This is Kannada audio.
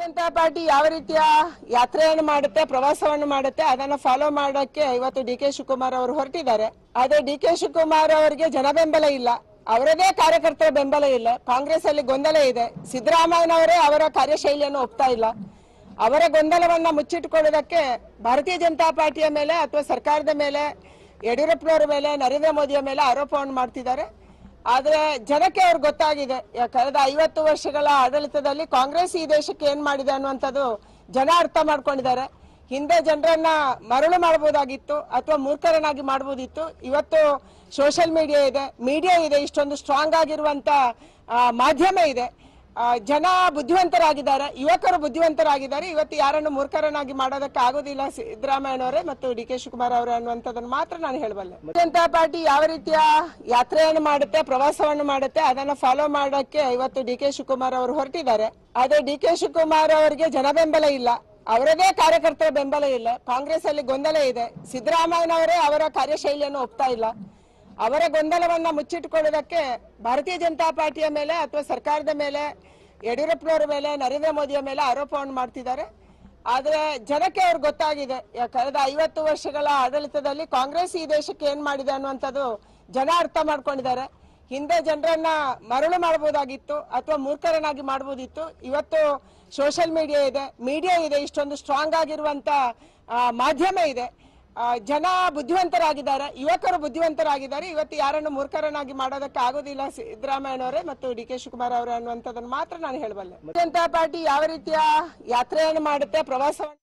ಜನತಾ ಪಾರ್ಟಿ ಯಾವ ರೀತಿಯ ಯಾತ್ರೆಯನ್ನು ಮಾಡುತ್ತೆ ಪ್ರವಾಸವನ್ನು ಮಾಡುತ್ತೆ ಅದನ್ನ ಫಾಲೋ ಮಾಡೋಕೆ ಇವತ್ತು ಡಿ ಕೆ ಶಿವಕುಮಾರ್ ಅವರು ಹೊರಟಿದ್ದಾರೆ ಆದ್ರೆ ಡಿ ಕೆ ಶಿವಕುಮಾರ್ ಅವರಿಗೆ ಜನ ಬೆಂಬಲ ಇಲ್ಲ ಅವರದೇ ಕಾರ್ಯಕರ್ತರ ಬೆಂಬಲ ಇಲ್ಲ ಕಾಂಗ್ರೆಸ್ ಅಲ್ಲಿ ಗೊಂದಲ ಇದೆ ಸಿದ್ದರಾಮಯ್ಯನವರೇ ಅವರ ಕಾರ್ಯಶೈಲಿಯನ್ನು ಒಪ್ತಾ ಇಲ್ಲ ಅವರ ಗೊಂದಲವನ್ನ ಮುಚ್ಚಿಟ್ಟುಕೊಳ್ಳೋದಕ್ಕೆ ಭಾರತೀಯ ಜನತಾ ಪಾರ್ಟಿಯ ಮೇಲೆ ಅಥವಾ ಸರ್ಕಾರದ ಮೇಲೆ ಯಡಿಯೂರಪ್ಪನವರ ಮೇಲೆ ನರೇಂದ್ರ ಮೋದಿಯ ಮೇಲೆ ಆರೋಪವನ್ನು ಮಾಡ್ತಿದ್ದಾರೆ ಆದ್ರೆ ಜನಕ್ಕೆ ಅವ್ರಿಗೆ ಗೊತ್ತಾಗಿದೆ ಯಾ- ಕಳೆದ ಐವತ್ತು ವರ್ಷಗಳ ಆಡಳಿತದಲ್ಲಿ ಕಾಂಗ್ರೆಸ್ ಈ ದೇಶಕ್ಕೆ ಏನ್ ಮಾಡಿದೆ ಅನ್ನುವಂಥದ್ದು ಜನ ಅರ್ಥ ಮಾಡ್ಕೊಂಡಿದ್ದಾರೆ ಹಿಂದೆ ಜನರನ್ನ ಮರಳು ಮಾಡಬಹುದಾಗಿತ್ತು ಅಥವಾ ಮೂರ್ಖರನ್ನಾಗಿ ಮಾಡಬಹುದಿತ್ತು ಇವತ್ತು ಸೋಷಿಯಲ್ ಮೀಡಿಯಾ ಇದೆ ಮೀಡಿಯಾ ಇದೆ ಇಷ್ಟೊಂದು ಸ್ಟ್ರಾಂಗ್ ಆಗಿರುವಂತ ಆ, ಮಾಧ್ಯಮ ಇದೆ ಆ, ಜನ ಬುದ್ಧಿವಂತರಾಗಿದ್ದಾರೆ ಯುವಕರು ಬುದ್ಧಿವಂತರಾಗಿದ್ದಾರೆ ಇವತ್ತು ಯಾರನ್ನು ಮೂರ್ಖರನ್ನಾಗಿ ಮಾಡೋದಕ್ಕೆ ಆಗೋದಿಲ್ಲ ಸಿದ್ದರಾಮಯ್ಯನವರೇ ಮತ್ತು ಡಿ ಕೆ ಶಿವಕುಮಾರ್ ಅವರೇ ಅನ್ನುವಂಥದ್ದನ್ನು ಮಾತ್ರ ನಾನು ಹೇಳಬಲ್ಲೆ ಜನತಾ ಪಾರ್ಟಿ ಯಾವ ರೀತಿಯ ಯಾತ್ರೆಯನ್ನು ಮಾಡುತ್ತೆ ಪ್ರವಾಸವನ್ನು ಮಾಡುತ್ತೆ ಅದನ್ನ ಫಾಲೋ ಮಾಡೋಕೆ ಇವತ್ತು ಡಿ ಕೆ ಶಿವಕುಮಾರ್ ಅವರು ಹೊರಟಿದ್ದಾರೆ ಆದ್ರೆ ಡಿ ಕೆ ಶಿವಕುಮಾರ್ ಅವರಿಗೆ ಜನ ಬೆಂಬಲ ಇಲ್ಲ ಅವರದೇ ಕಾರ್ಯಕರ್ತರ ಬೆಂಬಲ ಇಲ್ಲ ಕಾಂಗ್ರೆಸ್ ಅಲ್ಲಿ ಗೊಂದಲ ಇದೆ ಸಿದ್ದರಾಮಯ್ಯನವರೇ ಅವರ ಕಾರ್ಯಶೈಲಿಯನ್ನು ಒಪ್ತಾ ಇಲ್ಲ ಅವರ ಗೊಂದಲವನ್ನ ಮುಚ್ಚಿಟ್ಟುಕೊಳ್ಳೋದಕ್ಕೆ ಭಾರತೀಯ ಜನತಾ ಪಾರ್ಟಿಯ ಮೇಲೆ ಅಥವಾ ಸರ್ಕಾರದ ಮೇಲೆ ಯಡಿಯೂರಪ್ಪನವರ ಮೇಲೆ ನರೇಂದ್ರ ಮೋದಿಯ ಮೇಲೆ ಆರೋಪವನ್ನು ಮಾಡ್ತಿದ್ದಾರೆ ಆದ್ರೆ ಜನಕ್ಕೆ ಅವ್ರಿಗೆ ಗೊತ್ತಾಗಿದೆ ಯಾ- ಕಳೆದ ಐವತ್ತು ವರ್ಷಗಳ ಆಡಳಿತದಲ್ಲಿ ಕಾಂಗ್ರೆಸ್ ಈ ದೇಶಕ್ಕೆ ಏನ್ ಮಾಡಿದೆ ಅನ್ನುವಂಥದ್ದು ಜನ ಅರ್ಥ ಮಾಡ್ಕೊಂಡಿದ್ದಾರೆ ಹಿಂದೆ ಜನರನ್ನ ಮರಳು ಮಾಡಬಹುದಾಗಿತ್ತು ಅಥವಾ ಮೂರ್ಖರನ್ನಾಗಿ ಮಾಡಬಹುದಿತ್ತು ಇವತ್ತು ಸೋಷಿಯಲ್ ಮೀಡಿಯಾ ಇದೆ ಮೀಡಿಯಾ ಇದೆ ಇಷ್ಟೊಂದು ಸ್ಟ್ರಾಂಗ್ ಆಗಿರುವಂತ ಆ, ಮಾಧ್ಯಮ ಇದೆ ಆ, ಜನ ಬುದ್ಧಿವಂತರಾಗಿದ್ದಾರೆ ಯುವಕರು ಬುದ್ಧಿವಂತರಾಗಿದ್ದಾರೆ ಇವತ್ತು ಯಾರನ್ನು ಮೂರ್ಖರನ್ನಾಗಿ ಮಾಡೋದಕ್ಕೆ ಆಗೋದಿಲ್ಲ ಸಿದ್ದರಾಮಯ್ಯನವರೇ ಮತ್ತು ಡಿ ಕೆ ಶಿವಕುಮಾರ್ ಅವರೇ ಅನ್ನುವಂಥದ್ದನ್ನು ಮಾತ್ರ ನಾನು ಹೇಳಬಲ್ಲೆ ಜನತಾ ಪಾರ್ಟಿ ಯಾವ ರೀತಿಯ ಯಾತ್ರೆಯನ್ನು ಮಾಡುತ್ತೆ ಪ್ರವಾಸವನ್ನು